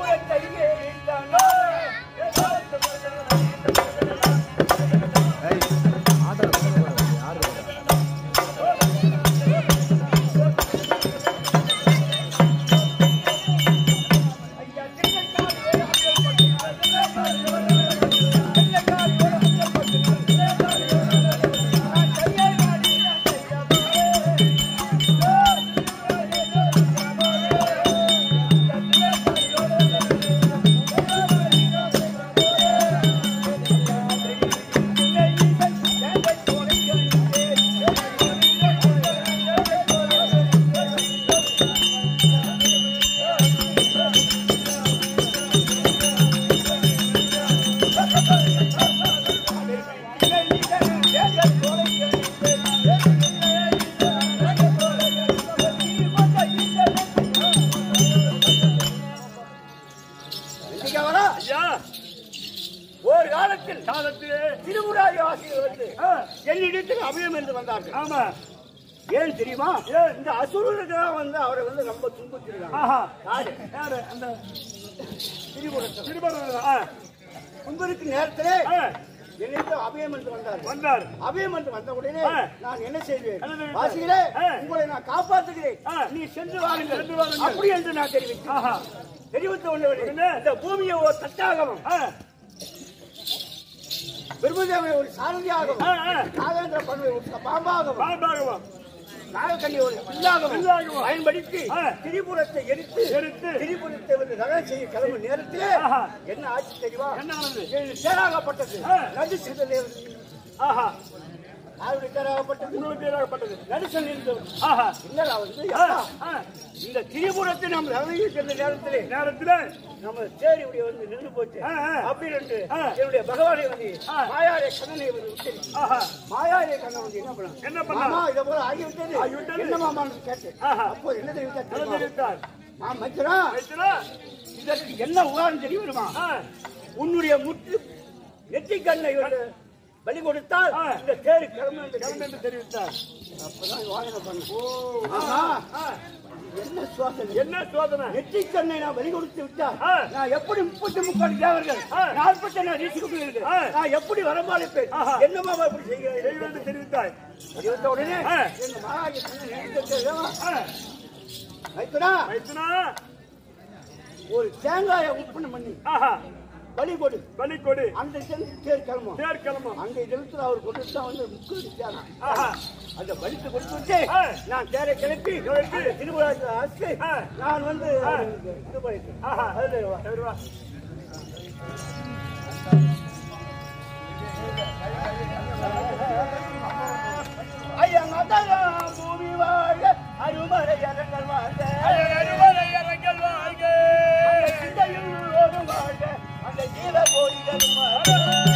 இங்க வரா ஐயா ஒரு காலத்தில் காலத்திலே திருமுறாரி வாசிகள் வந்து ஆ, என்னிடத்தில் அபயம் என்று வந்தார்கள் ஆமா ஏன் தெரியுமா ஏன்? இந்த அசுரர்கள் வந்து அவரை வந்து ரொம்ப துன்புறுத்திருக்காங்க ஆஹா யாரு யாரு அந்த திரிபுரத்தில் திருமணம் ஆ, துன்புறுக்கும் நேரத்திலே ஆ, என்னிடத்தில் அபயம் என்று வந்தார்கள் வந்தார் அபயம் என்று வந்த உடனே ஆ. நான் என்ன செய்வேன் என்ன செய்வீர்கள்? வாசிகளே ஆ. உங்களை நான் காப்பாற்றுகிறேன் ஆ. நீ சென்று வாருங்கள் சென்று வாருங்கள். அப்படி என்று நான் தெரிவித்தேன் ஆஹா தெரிவித்த உடனே உடனே? இந்த பூமியை ஒரு தட்டாகவும் ஆ, பிரம்மதேவை ஒரு சாரதியாகவும் ஆ, ஆ. நாகேந்திர பண்பை ஒரு பாம்பாகவும் பாபாகவம் நாகக்கண்ணி ஒரு பில்லாகவும் பில்லாகவும் பயன்படுத்தி ஆ. திரிபுரத்தை எரித்து எரித்து திரிபுரத்தை வந்து நகர செய்ய கிளம்பும் நேரத்திலே ஆஹா. என்ன ஆச்சு தெரியுமா என்ன ஆனது ஏழு சேராகப்பட்டது ஆ. நடு சிதல் ஆஹா யாருடைய சேராகப்பட்டது உங்களுக்கு பேராகப்பட்டது நடுசல் இருந்தது ஆஹா என்னடா வந்து ஆ, அப்பா, ஆ. இந்த திரிபுரத்தை நம்ம நகரையை சென்ற நேரத்திலே நேரத்திலே நம்ம சேரி இப்படி வந்து நின்று போச்சு ஆ, ஆ. அப்படின்னு ஆ. என்னுடைய பகவானை வந்து ஆ. மாயாரிய கண்ணனை வந்து விட்டு ஆஹா மாயாரிய கண்ணன் வந்து என்ன பண்ணான் என்ன பண்ணான்? மாமா இதை போல ஆகிவிட்டது ஆகிவிட்டது. என்ன மாமான்னு கேட்டேன் ஆஹா. அப்போ என்ன என்ன தெரிவித்தார் தெரிவித்தார் மா மச்சரா வைத்திரா இதற்கு என்ன உதாரணம் தெரியுமா ஆ, உன்னுடைய முற்று நெற்றி கண்ணை வந்து பலி கொடுத்தால் ஆ. இந்த தேரு கிளம்பு என்று கிளம்பு என்று தெரிவித்தார் அப்பதான் வாகனம் பண்ணு ஓ ஆமா ஆ, என்ன சுவாசனை என்ன சோதனை நெற்றி கண்ணை நான் பலி கொடுத்து விட்டால் ஆ. நான் எப்படி முப்பத்தி முப்பது தேவர்கள் ஆ. நாற்பத்தி நான் ரீசிக்கு ஆ. நான் எப்படி வரமாளிப்பேன் ஆஹா. என்னமா இப்படி செய்கிறேன் செய்வது தெரிவித்தாய் அறிவித்த உடனே ஆ. எங்க மகாராஜா கண்ணை நினைத்து ஆ, வைத்தனா வைத்திரா ஒரு தேங்காயை உற்பத்தி பண்ணி ஆஹா பலி கொடு பலி கொடு அந்த சேர்ந்து தேர் கிளம்பும் தேர் கிளம்பும் அங்க இடத்துல அவர் கொண்டு தான் வந்து முக்கிய தேனா ஆஹா அந்த பலித்து கொடுத்து விட்டு ஆ. நான் தேரை கிளப்பி கிளப்பி. திருவிழாத்தில் ஆச்சு ஆ. நான் வந்து ஆ. இது பண்ணிட்டேன் ஆஹா அதுல வா. சரி வா ஐயா மதரம் பூமி வாழ அருமறை அரங்கல் வாழ்க அருமறை அரங்கல் வாழ்க அந்த சிந்தையில் உள்ளோரும் வாழ்க அந்த ஜீவ கோடிகளும் வாழ்க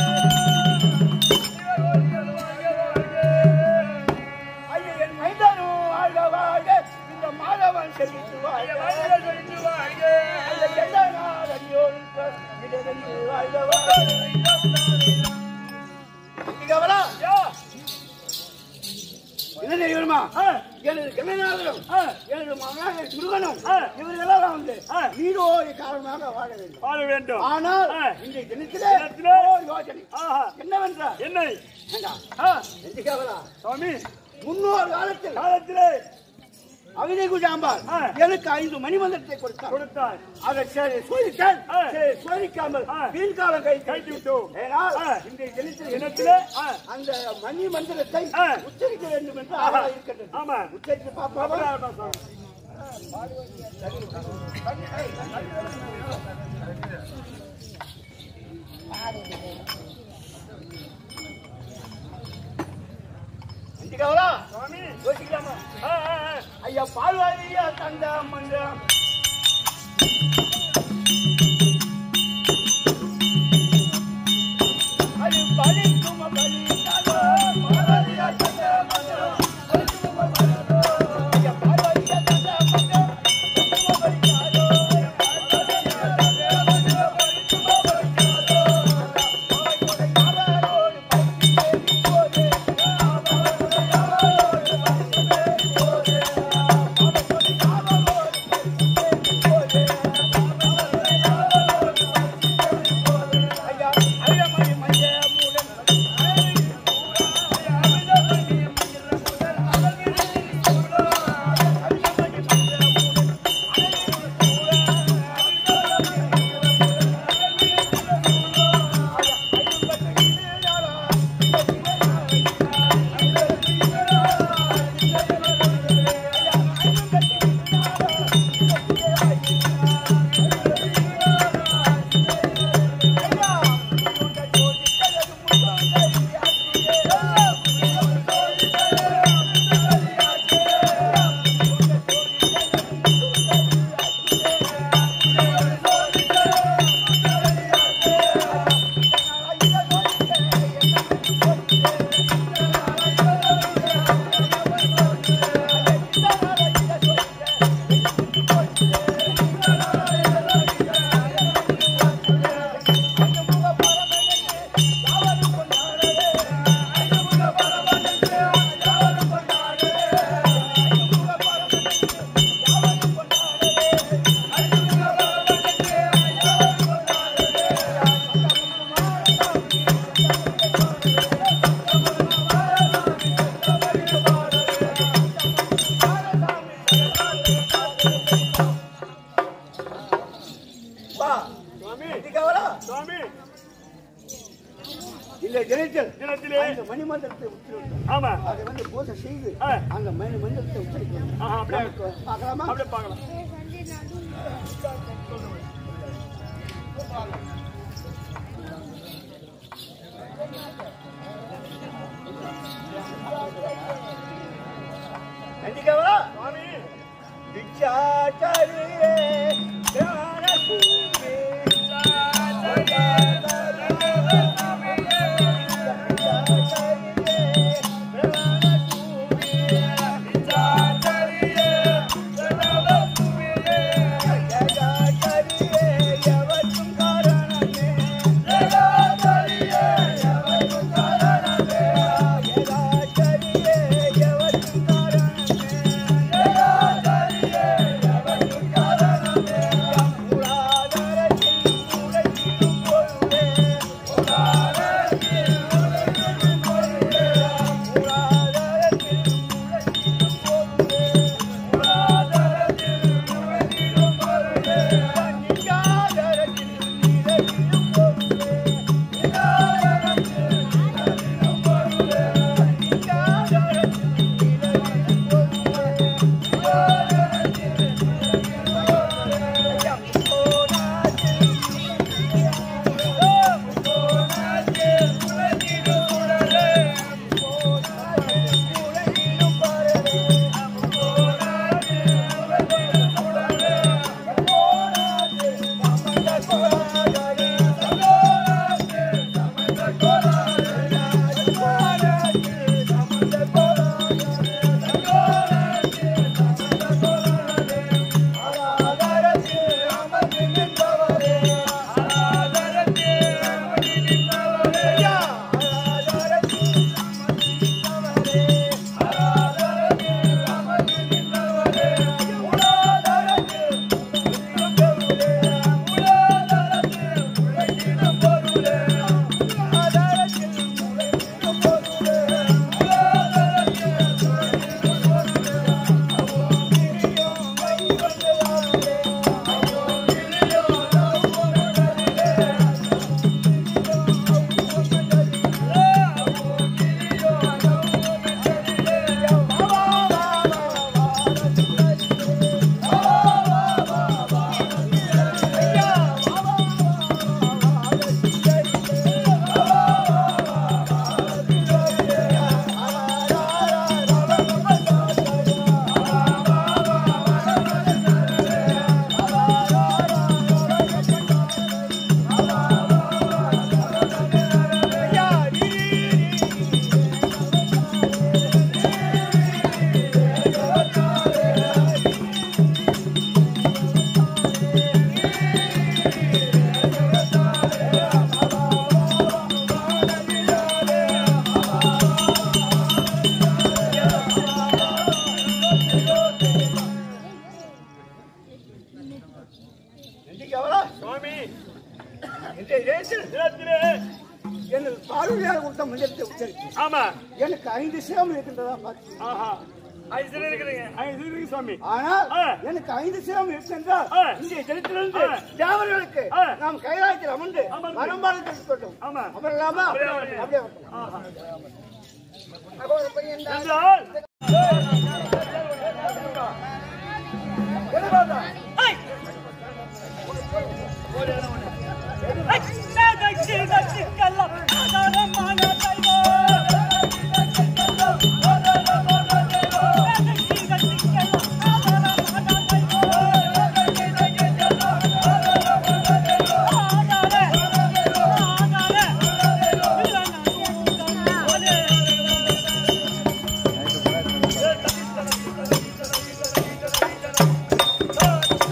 ஐயா என் மைதானும் வாழ்க வாழ்க இந்த மாதவன் செழித்து வாழ்க அந்த எல்லா நாள் அடியோருக்கு இடரென்று வாழ்க வாழ்க இங்க வரா என்ன தெரியுமா எனது கலைநாதரும் எனது மகனாக முருகனும் இவர்களெல்லாம் வந்து நீரோடி காரணமாக வாழ வேண்டும் வாழ வேண்டும் ஆனால் ஆ. இன்றைய தினத்திலே தினத்திலே ஓர் யோசனை ஆஹா என்னவென்றால் என்னை ஏண்டா, ஆ, எதுக்காகடா? சுவாமி முன்னோர் காலத்தில் காலத்திலே அவிதை குஜாம்பார் ஆ. எனக்கு ஐந்து மணிமந்திரத்தை கொடுத்தார் கொடுத்தார் அதை சரி சோதித்தால் ஆ. சரி, சோதிக்காமல் ஆ. வீண் காலம் கை கைட்டு விட்டோம் ஏனால் ஆ. இன்றைய தினத்தில் தினத்திலே ஆ, அந்த மணி மந்திரத்தை ஆ. உச்சரிக்க வேண்டும் என்று ஆஹா. ஆவலாக இருக்கின்றது ஆமா உச்சரித்து பார்ப்பாவா ஆமா, சுவாமி. செஞ்சுக்காவலா சுவாமி யோசிக்கலாமா ஆ, ஆ, ஆ. ஐயா பால்வாரியா தந்த மன்றம் அது பலிக்கும் பலிக்காதோ, பால்வாரியா தந்த மன்றம், பலிக்கும் பலிக்காதோ. ஐயா பால்வாரியா தந்த மன்றம், பலிக்கும் பலிக்காதோ. பால்வாரியா தந்த மன்றம், பலிக்கும் பலிக்காதோ. பாவை கொடை யாரோடு பலிக்கு தேடி போதே. பாவை கொடை யாரோடு பலிக்கு தேடி போதே. பாவை கொடை யாரோடு அப்பா சுவாமி இதுக்காவலா சுவாமி இந்த தினத்தில் தினத்திலே அந்த மணிமந்திரத்தை உச்சரித்தோம் ஆமா அதை வந்து பூஜை செய்து ஆ. அந்த மணி மந்திரத்தை உச்சரிக்கணும் ஆஹா, அப்படியே. நமக்கு பார்க்கலாமா அப்படியே பார்க்கலாம் நந்திக்காவலா சுவாமி விச்சாச்சரியே ஞானசூரி நந்திக்காவலா சுவாமி இன்றைய தினத்தில் தினத்திலே எனது பார்வையால் கொடுத்த மந்திரத்தை உச்சரித்து ஆமா எனக்கு ஐந்து சிரம் இருக்கின்றதா பார்த்து ஆஹா ஐந்து சிறு இருக்குதுங்க ஐந்து சிறு இருக்கு சுவாமி ஆனால் ஆ. எனக்கு ஐந்து சிரம் இருக்கின்றால் ஆ. இன்றைய தினத்திலிருந்து ஆ. தேவர்களுக்கு ஆ. நாம் கைலாயத்தில் அமர்ந்து அமர்ந்து. வரம்பாடு தெரிவிக்கட்டும் ஆமா. அமரலாமா அப்படியே வரட்டும். அப்படியே வரட்டும். ஆஹா அகோர பையன் தான். என்றால் எது பார்த்தா? ஆ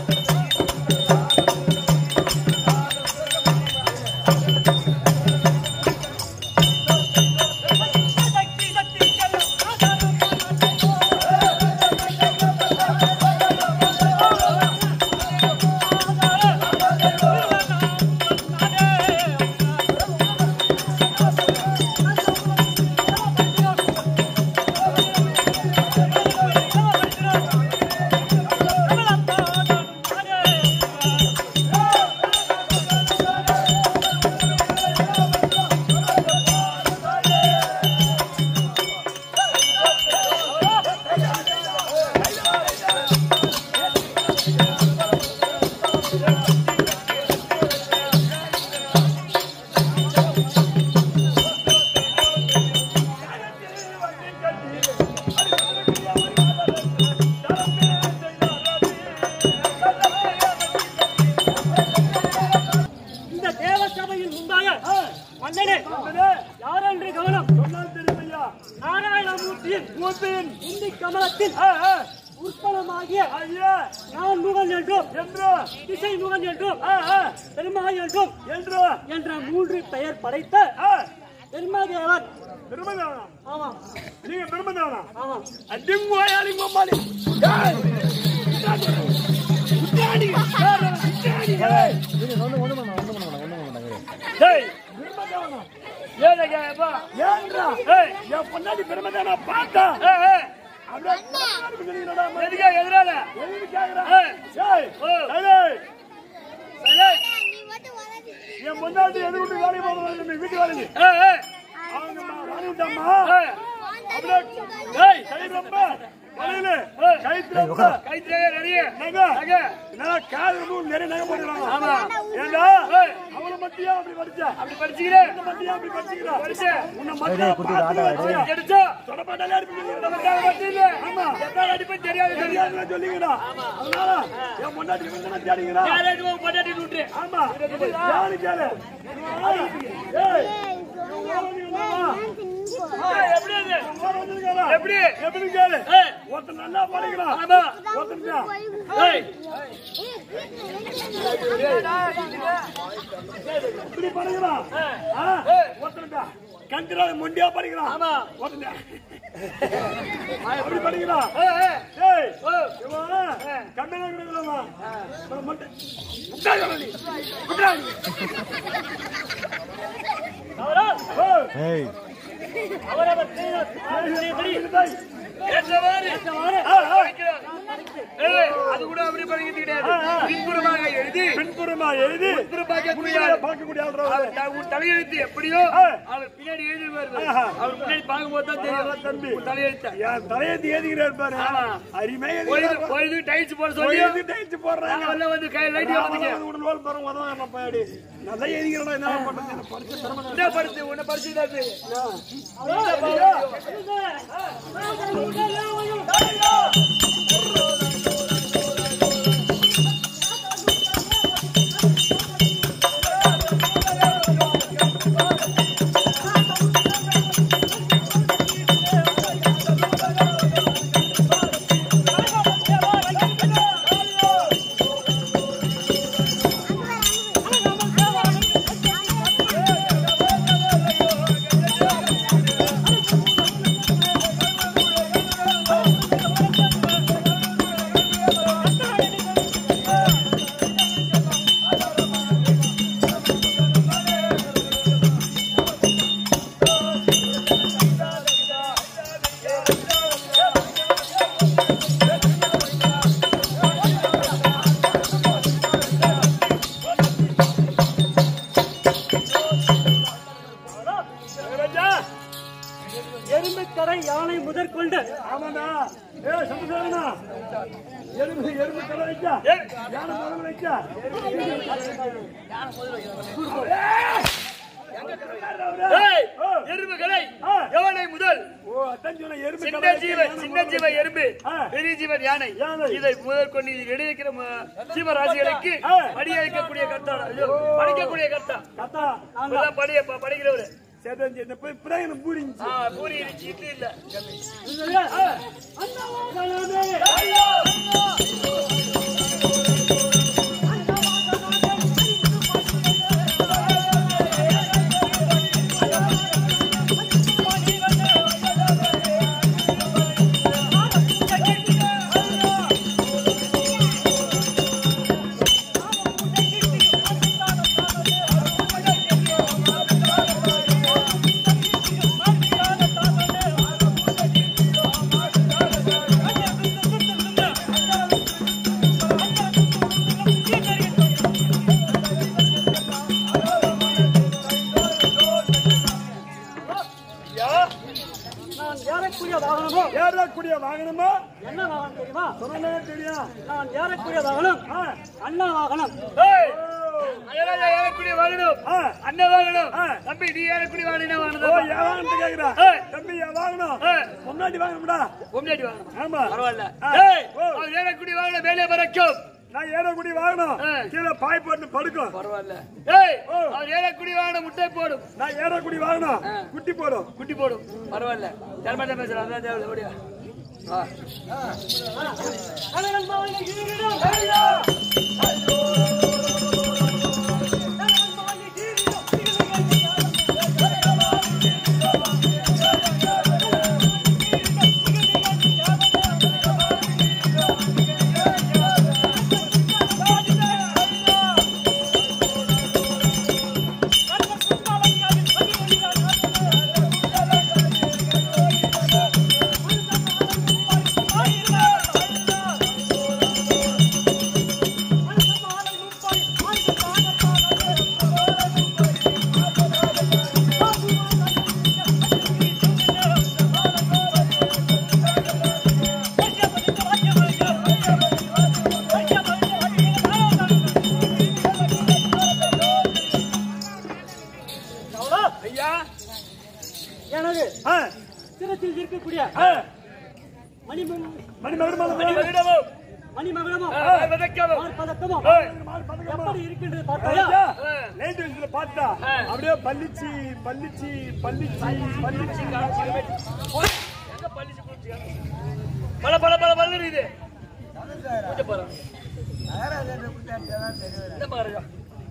மன்னனே மன்னனே, யாரென்று கவனம் சொன்னால் தெரியும் ஐயா. நாராயணமூர்த்தியின் மூர்த்தியின், இந்தி கமலத்தில் ஆ, ஆ, உற்பலமாகிய ஐயா, நான் முகன் என்றும் என்று, திசை முகன் என்றும் ஆ, ஆ, பெருமாள் என்றும் என்று, என்ற மூன்று பெயர் படைத்த ஆ, பெருமாதேவர் பிரம்மதானா? ஆமாம் நீங்க பிரம்மதானா? ஆமாம் அடிங்கோயாளி கோமாளி. ஏய், உத்தாடி, உத்தாடி, ஏய். ஏய், பிரம்மதானா? ஏன்றா? ஏய், என் பொண்டாட்டி பிரம்மதானா பார்த்தா? அப்படியே பிரம்மதானா சொல்லிக்கிறடா, அம்மா. எதுக்கு கேக்குற? ஏய், ஏய், என் பொண்டாட்டி எது விட்டு வேலைக்கு போக வேண்டிய நீ வீட்டு வேலைக்கு அவங்கம்மா வாங்கிட்டாம்மா அப்படியே ஏய் கை ரொம்ப வலையில கை ரொம்ப நகை நல்லா காது ரொம்ப நிறைய நகை போட்டுக்கிறாங்க ஏண்டா அவளை மத்தியா அப்படி படிச்சா அப்படி படிச்சுக்கிறேன் உன்னை மத்தியா அப்படி படிச்சுக்கிறா படிச்ச உன்னை மத்தியா பார்த்து வச்சியா எடுச்சா தொடப்பட்டாலே அடிப்பீங்க ஆமா தெரியாது தெரியாது சொல்லிக்கிறா அதனால என் பொண்டாட்டி வந்து தேடிக்கிறா ஆமா யாரு கேளு ஏய் எப்படி எப்படி கேளு ஒருத்தன் நல்லா படிக்கிறான் ஒருத்தன் தான். இப்படி படிக்கிறான் ஆ, ஒருத்தன் தான். கண்டிராக மொண்டியா படிக்கிறான் ஒருத்தன் தான். அப்படி படிக்கிறான் ஏய் இவன் கண்ணனா கிடைக்கலாமா இவன் மொட்டை உட்காரு நீ. உட்காரு. ஏய் அவரவர் செய்தபடி ஏற்றவாறு. ஏற்றவாறு ஆ, ஆ. அது கூட அப்படி படிக்கிறது கிடையாது பின்புறமாக எழுதி பின்புறமா எழுதி பின்புறமாக முடியாத பார்க்கக்கூடிய ஆள் அவர் த- உன் தலையெழுத்து எப்படியோ ஆ. அவர் பின்னாடி எழுதுவார் ஆஹா. அவர் பின்னாடி பார்க்கும்போது தான் தெரியும் தம்பி உன் தலையெழுத்த என் தலையத்தி ஏதிக்கிறார் பாரு ஆமா. அருமை பொழுது பொழுது டைல்ஸ் போட சொல்லி சொல்லி டைச்சு போடுறாங்க அவர்ல வந்து கை லைட் வந்துங்க உடல் வாழ் பாருங்க உதவ நம்ம பாடி நல்லா ஏதிக்கிறா என்ன பண்றது என்ன படிச்சு திறமை என்ன படிச்சு உன்னை படிச்சுதாது ராஜா எறும்புக்கடை யானை முதற்கொண்டு ஆமாடா ஏ சமுதாயனா எறும்பு எறும்பு கடை வைக்கா யானை முதல்ல வைக்கா ஏய், எறும்புகளை ஆ. எவனை முதல் ஓ அதான் சொன்ன எறும்பு சின்ன கடை ஜீவன் வைக்க, சின்ன யானை ஜீவ முதல்ல எறும்பு ஆ. பெரிய ஜீவன் யானை யானை. இதை முதல் கொண்டு இது இடையிற ஜீவராசிகளுக்கு ஆ. படியளிக்கக்கூடிய கர்த்தா ஐயோ, படிக்கக்கூடிய கர்த்தா கத்தா இப்பதான் படிய ப- படிக்கிறவரு சேதன் இந்த போய் பிரயாணம் பூரிஞ்சு ஆ, பூரி இருந்துச்சு இட்லி இல்ல நான் ஏறக்கூடிய வாகனமோ ஏறக்கூடிய வாகனமா என்ன வாகனம் தெரியுமா சொன்னா தெரியும் நான் ஏறக்கூடிய வாகனம் ஆ, அண்ணா வாகனம் ஏய், அயலாஜா ஏறக்கூடிய வாங்கணும் ஆ. அண்ணன் வாங்கணும் ஆ. தம்பி நீ ஏறக்கூடிய வாங்கணும் என்ன ஓ வாங்கணும் என் வாகனத்தை கேக்குறா ஏய். தம்பி என் வாகனம் ஏ, முன்னாடி வாங்கணும்டா முன்னாடி வாங்கணும் ஆமா பரவாயில்ல ஆ. ஏய், ஓ. அவர் ஏறக்கூடிய வாங்கணும் மேலே பறக்கும் நான் ஏறக்கூடிய வாகனம் ஆ. கீழே பாய் போட்டு படுக்கும் பரவாயில்ல ஏய் அவர் ஏறக்குடி வாங்கின முட்டை போடும் நான் ஏறக்கூடிய வாகனம் ஆ. குட்டி போடும் குட்டி போடும் பரவாயில்ல தர்மத்தை பேசுறேன் அதான் தேவை ஓடியா ஆ அண்ணன் மகனை கீழிடும். ஐயா எனது ஆ, சிரத்தில் இருக்கக்கூடிய ஆ. மணிமம் மணி மகன் மகன் மணி மகன். மகிழமோ மணிமகனமோ வதக்கமோ பதக்கமோ ஏய் எப்படி இருக்கின்றது பார்த்தாயா ஐயா, ஆ. லைட் வெளிச்சத்துல பார்த்தா ஆ. அப்படியே பள்ளிச்சி பள்ளிச்சி பள்ளிச்சி பள்ளிச்சி எங்க பள்ளிச்சு குளிச்சியா? பல பல பல பல இது கொஞ்சம் பாரு இந்த பாருங்க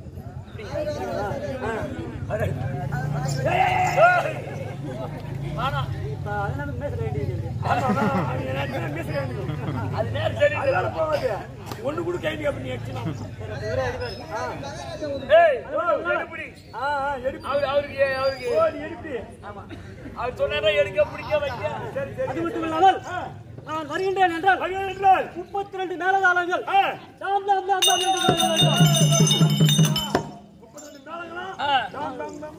ஆனா இப்ப அதனால பேச வேண்டியது அது நேரம் சரி அதனால போகாது ஒண்ணு கூட கைது அப்படி நீ அடிச்சுனா. ஏய் எடுப்புடி ஆ, ஆ, எடுப்பு. அவர் அவருக்கு அவருக்கு ஓ, நீ எடுப்பு. ஆமா அவர் சொன்னாரா எடுக்க பிடிக்க வைக்க சரி, சரி. அது மட்டும் இல்லாமல் நான் வருகின்றேன் என்றால் அங்கே என்றால், முப்பத்தி ரெண்டு மேலதாளங்கள் ஆ, தாம் தாம் தாம் தாம் என்று சொல்ல வேண்டும். ஆ. டாம், டாம், டாம்.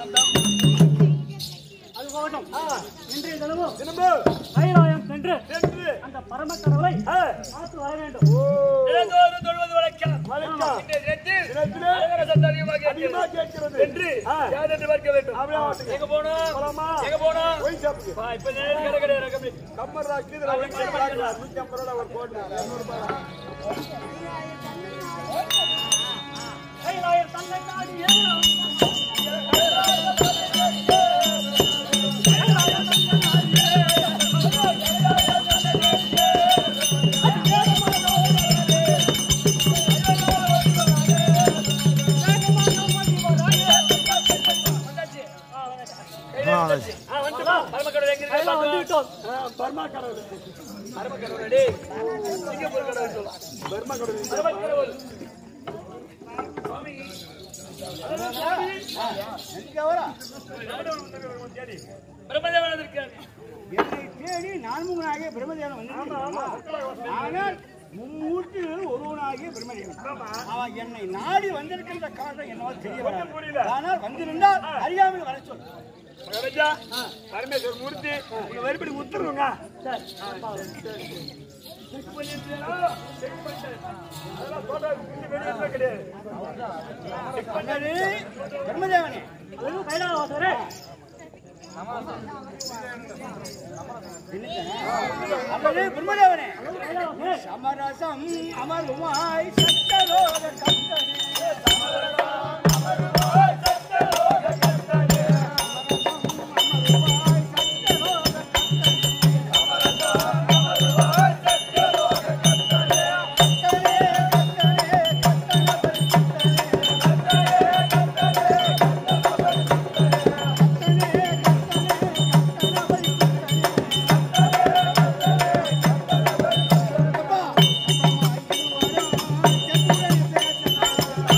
அது போகட்டும் இன்றைய தினமும் என்னமோ, கைலாயம் சென்று சென்று, அந்த பரம கடவுளை ஆ, பார்த்து வர வேண்டும் ஓ, தினந்தோறும் தொழுவது வழக்கம் வணக்கம். இன்றைய தினத்தில் தினத்திலே அழகர சத்தம் அதிகமாக அதிகமா கேட்கிறது. கேட்கிறது. என்று ஆ, யார் என்று பார்க்க வேண்டும் அப்படியே ஆகட்டும். எங்க போனோம் போலாமா? எங்க போனோம் போய் சாப்பிடு. வா, இப்ப நேரம் கடை கடை இறக்கம் கம்மர் ராக்கு, இதுல ஒரு கம்மர் ராக்கு. நூத்தி ஐம்பது ரூபா ஒரு கோட்டு. இருநூறு ரூபாய். கைலாயம் தன்னை நாடி ஏறும். ஆ வந்துட்டா பரமக்கடவுள் எங்க இருக்கு கைலாயம் வந்து விட்டோம் ஆ, பர்மா கடவுள். பரமக்கடவுள் டேய் சிங்கப்பூர் கடவுள் சொல்லு பர்மா கடவுள். பரமக்கடவுள் பிரம்மதேவன் இருக்காரு என்னை தேடி நான்முகனாகிய பிரம்மதேவன் வந்து ஆனால் மும்மூர்த்திகளில் ஒருவனாகிய பிரம்மதேவன் அவன் என்னை நாடி வந்திருக்கின்ற காரணம் என்னவோ தெரிய புரியல. ஆனால் வந்திருந்தால் அறியாமல் வர சொல் மகாராஜா, பரமேஸ்வர மூர்த்தி உங்க வரிப்படி உத்தரவுங்க செக் பண்ணிட்டீங்களா? செக் பண்ணிட்டேன். அதெல்லாம் photo பிரிச்சு வெளியே கிடையாது. பண்ணது பிரம்மதேவனே அது கைலாயவாசரே அல்லது பிரம்மதேவனே கைலாயமே சமரசம் அமருமாய் சத்தலோக கந்தனே அப்பா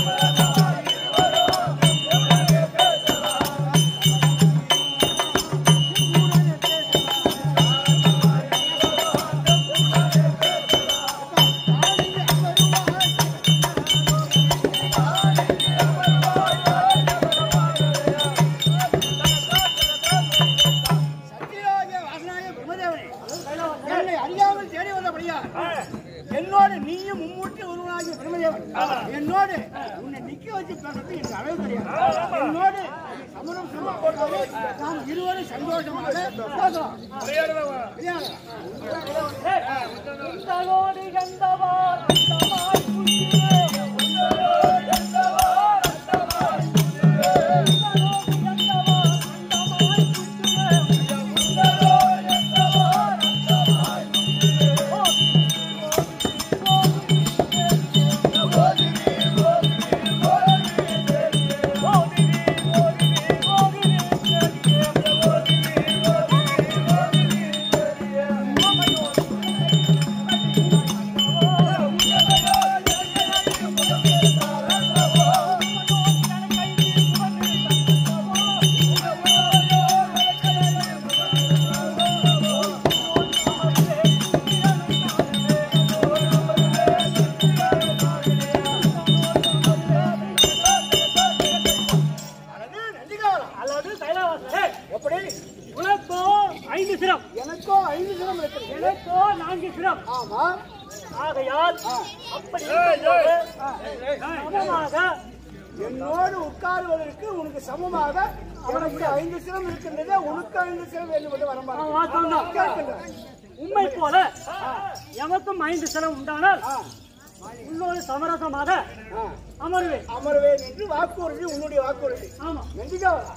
நிக்க வச்சு பேசுறது எனக்கு அளவு தெரியாது என்னோடு சமரம் சமம் போட்டாலே நாம் இருவரும் சந்தோஷமாக பேசலாம் விளையாடுறவன் விளையாடலாம். உங்களோடு எந்தவார் அந்தமாய் புல்லிலே. உங்களோடு எந்தவார் அந்தமாய் புல்லிலே. உங்களோடு எந்தவார் அந்தமாய் புல்லிலே. உங்களோடு எந்தவார் அந்தமாய் புல்லிலே. அல்லது நந்திகாலம் அல்லது கைலாவாசரே, எப்படி உனக்கோ ஐந்து சிரம் எனக்கோ ஐந்து சிரம் இருக்கிறது எனக்கோ நான்கு சிரம் ஆமா ஆகையால் அப்படி ஏய், இருக்கும்போது ஏய். சமமாக என்னோடு உட்காருவதற்கு உனக்கு சமமாக அவனுக்கு ஐந்து சிரம் இருக்கின்றது உனக்கு ஐந்து சிரம் வேண்டும் என்று அவன் வரமாட்டேன் வாஸ்தவம் தான். கேட்கின்றான். உண்மை போல எமக்கும் ஐந்து சிரம் உண்டானால் ஆ, உன்னோடு சமரசமாக ஆ. அமருவேன் அமர்வேன் என்று வாக்குறுதி உன்னுடைய வாக்குறுதி ஆமா நந்திகாவலா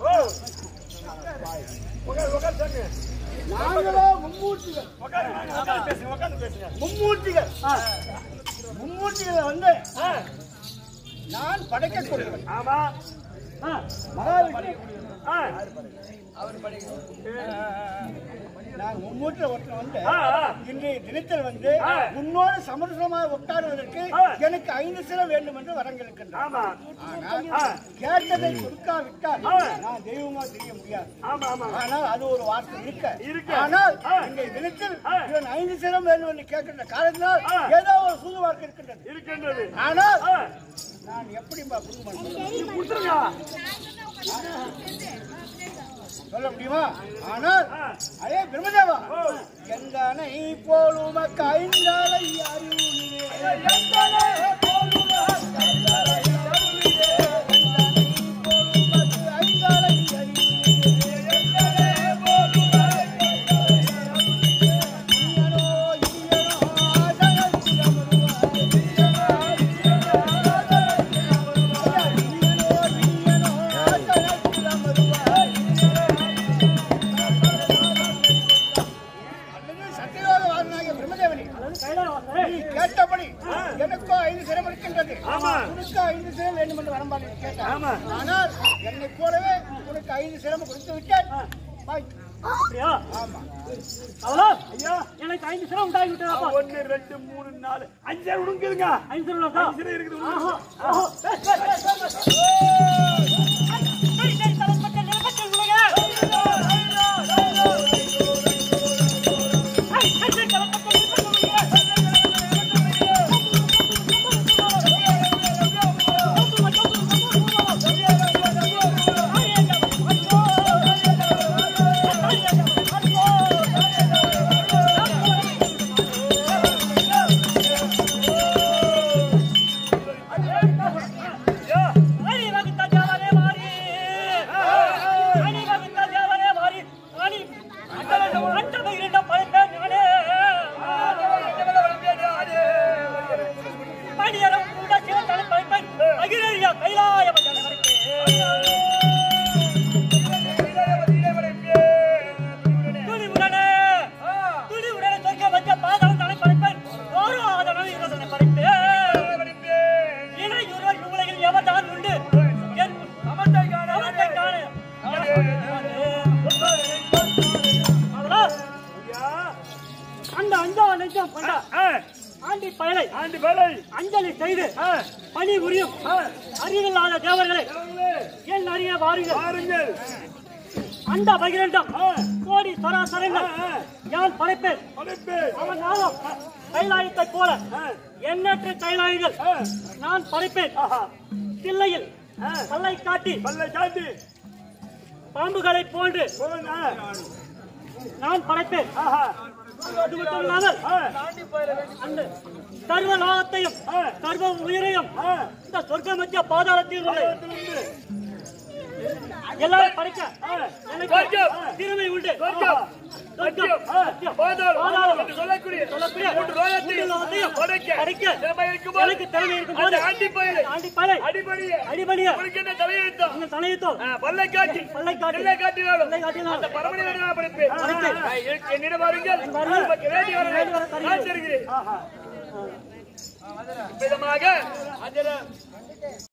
உட்கார் உட்கார் சொன்னு நாங்களோ மும்மூர்த்திகள் உட்கார் உட்கார் பேசுங்க உட்கார்ந்து பேசுங்க மும்மூர்த்திகள் ஆ, மும்மூர்த்திகளை வந்து நான் படைக்கக்கூடியவன் ஆமா ஆ, மகாவிஷ்ணு ஆ நான் மும்மூர்த்தில ஒருத்தன் வந்து ஆ, ஆ. இன்றைய தினத்தில் வந்து ஆ. உன்னோடு சமரசமாக உட்காருவதற்கு ஆ. எனக்கு ஐந்து சிரம் வேண்டும் என்று வரங்கிருக்கின்றான் ஆமா ஆனால் ஆ. கேட்டதை கொடுக்காவிட்டால் ஆ. நான் தெய்வமா செய்ய முடியாது ஆமா ஆமா ஆனால் அது ஒரு வார்த்தை இருக்க இருக்கு. ஆனால் ஆ. இன்றைய தினத்தில் ஆ. இவன் ஐந்து சிரம் வேண்டும் என்று கேட்கின்ற காரணத்தினால் ஆ. ஏதோ ஒரு சூது வார்த்தை இருக்கின்றது இருக்கின்றது ஆனால் ஆ, நான் எப்படிப்பா குடும்பம் நீ கொடுத்துருங்க சொல்ல முடியுமா ஆனால் ஆ. அதே பிரம்மதேவா ஓ. எந்தனை போலுமக்கு ஐந்தாலை அறிவுனிலே எந்தனை போலுமக்கு ஐந்தாலை அறிவுனிலே. எந்தனை போலுமக்கு ஐந்தாலை அறிவுனிலே. இனியனோ, இனியனோ, ஆசகத்தில் அமருவாய். இனியனோ, இனியனோ, ஆசகத்தில் அமருவாய். அல்லது சத்தியலோக வாசனாகிய பிரம்மதேவனே அல்லது கைலாவாசரே, நீ கேட்டபடி எனக்கோ ஐந்து சிரம் இருக்கின்றது ஆமா. உனக்கு ஐந்து சிரம் வேண்டும் என்று வரம்பாடி கேட்டான் ஆமா. ஆனால் என்னை போலவே உனக்கு ஐந்து சிரம் கொடுத்து விட்டேன் பாய். அப்படியா ஆமா அவ்வளோ ஐயா எனக்கு ஐந்து சிரம் உண்டாகி விட்டதாப்பா ஒன்னு ரெண்டு மூணு நாலு அஞ்சு விடுங்குதுங்க ஐந்து சிரம் இருக்கா? அஞ்சு சிரம் இருக்குது ஆஹா, ஆஹா. ஏய், ஏய், ஏய், ஏய், ஏய். ஏய், ஏய், தலப்பட்ட நிலப்பட்ட உலக. ஏய், ஏய், ஏய், தலப்பட்ட நிலப்பட்ட அணி வகுத்த தேவரே வாரி. அணி வகுத்த தேவரே வாரி. அணி அண்டமை இரண்டம் படைத்தேன் நானே. மணியரம் கூட சிவத்தலை படைப்பேன். அகிலேரியா கைலாய மண்டலம் துணிவுடனே துணிவுடனே சொர்க்க வச்ச பாதம் தலை படைப்பேன். ஓரோ ஆதரவு இருந்தனை படைப்பேன். இணை ஒருவர் உலகில் எவர்தான் உண்டு என் சமத்தை காண சமத்தை காண அதெல்லாம் அந்த அஞ்சா நெஞ்சம் கொண்ட ஆண்டி பயலை ஆண்டு வேலை அஞ்சலி செய்து ஆ, பணி புரியும் ஆ, அறிவில்லாத தேவர்களே தேவர்களே, என் அறிய வாருங்கள் பாருங்கள் அந்த பகிரண்டம் கோடி சராசரங்கள் யான் படைப்பேன் படைப்பு அவன் நாளும் கைலாயத்தை போல எண்ணற்ற கைலாயங்கள் நான் படைப்பேன் தில்லையில் கல்லை காட்டி பல்லை காட்டி பாம்புகளை போன்று போன நான் படைப்பேன் ஆஹா அது மட்டும் இல்லாமல் ஆ, அந்த சர்வ லோகத்தையும் சர்வ உயிரையும் இந்த சொர்க்க மத்திய பாதாளத்தில் உள்ள எல்லாரும் படைக்க எனக்கு சொர்க்கம். திறமை உண்டு சொர்க்கம். சொர்க்கம். சத்தியம். பாதாளம். பாதாளம். என்று சொல்லக்கூடிய சொல்லக்கூடிய மூன்று லோகத்தையும் மூன்று லோகத்தையும் படைக்க படைக்க திறமை இருக்கும்போது எனக்கு திறமை இருக்கும்போது அந்த ஆண்டிப்பயலை, ஆண்டிப்பயலை, அடிபடியை, அடிபடியை, உனக்கு என்ன தலையெழுத்தம்? உங்கள் தலையத்தோ ஆ, பல்லை காட்டி, பல்லை காட்டி, நெல்லை காட்டினாலும் பல்லை காட்டினாலும் அந்த பரமனை நான் படைப்பேன். படைப்பேன். ஆ, என்- என்னிடம் வாருங்கள். வாருங்கள். உமக்கு வேண்டி வர வேண்டி வர தருகிறேன். நான் தருகிறேன். ஆஹா. விதமாக அந்த